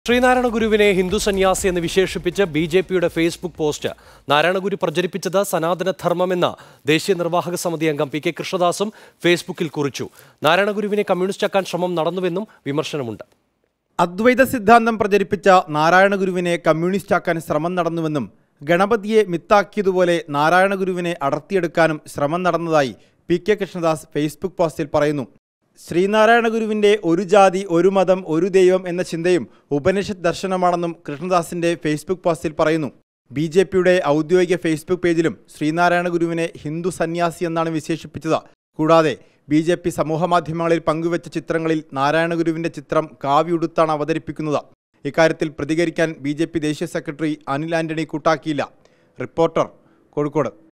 ശ്രീനാരായണ ഗുരുവിനെ ഹിന്ദു സന്യാസി എന്ന് വിശേഷിപ്പിച്ച് ബി ജെ പിയുടെ ഫേസ്ബുക്ക് പോസ്റ്റ് നാരായണഗുരു പ്രചരിപ്പിച്ചത് സനാതനധർമ്മമെന്ന ദേശീയ നിർവാഹക സമിതി അംഗം പി കെ കൃഷ്ണദാസും ഫേസ്ബുക്കിൽ കുറിച്ചു നാരായണഗുരുവിനെ കമ്മ്യൂണിസ്റ്റാക്കാൻ ശ്രമം നടന്നുവെന്നും വിമർശനമുണ്ട് അദ്വൈത സിദ്ധാന്തം പ്രചരിപ്പിച്ച നാരായണ ഗുരുവിനെ കമ്മ്യൂണിസ്റ്റാക്കാൻ ശ്രമം നടന്നുവെന്നും ഗണപതിയെ മിത്താക്കിയതുപോലെ നാരായണ ഗുരുവിനെ അടർത്തിയെടുക്കാനും ശ്രമം നടന്നതായി പി കെ കൃഷ്ണദാസ് ഫേസ്ബുക്ക് പോസ്റ്റിൽ പറയുന്നു ശ്രീനാരായണ ഗുരുവിന്റെ ഒരു ജാതി ഒരു മതം ഒരു ദൈവം എന്ന ചിന്തയും ഉപനിഷത്ത് ദർശനമാണെന്നും കൃഷ്ണദാസിന്റെ ഫേസ്ബുക്ക് പോസ്റ്റിൽ പറയുന്നു ബി ജെ പിയുടെ ഔദ്യോഗിക ഫേസ്ബുക്ക് പേജിലും ശ്രീനാരായണ ഗുരുവിനെ ഹിന്ദു സന്യാസി എന്നാണ് വിശേഷിപ്പിച്ചത് കൂടാതെ ബി ജെ പി സമൂഹമാധ്യമങ്ങളിൽ പങ്കുവച്ച ചിത്രങ്ങളിൽ നാരായണ ഗുരുവിന്റെ ചിത്രം കാവ്യുടുത്താണ് അവതരിപ്പിക്കുന്നത് ഇക്കാര്യത്തിൽ പ്രതികരിക്കാൻ ബി ജെ പി ദേശീയ സെക്രട്ടറി അനിൽ ആന്റണി കൂട്ടാക്കിയില്ല റിപ്പോർട്ടർ കോഴിക്കോട്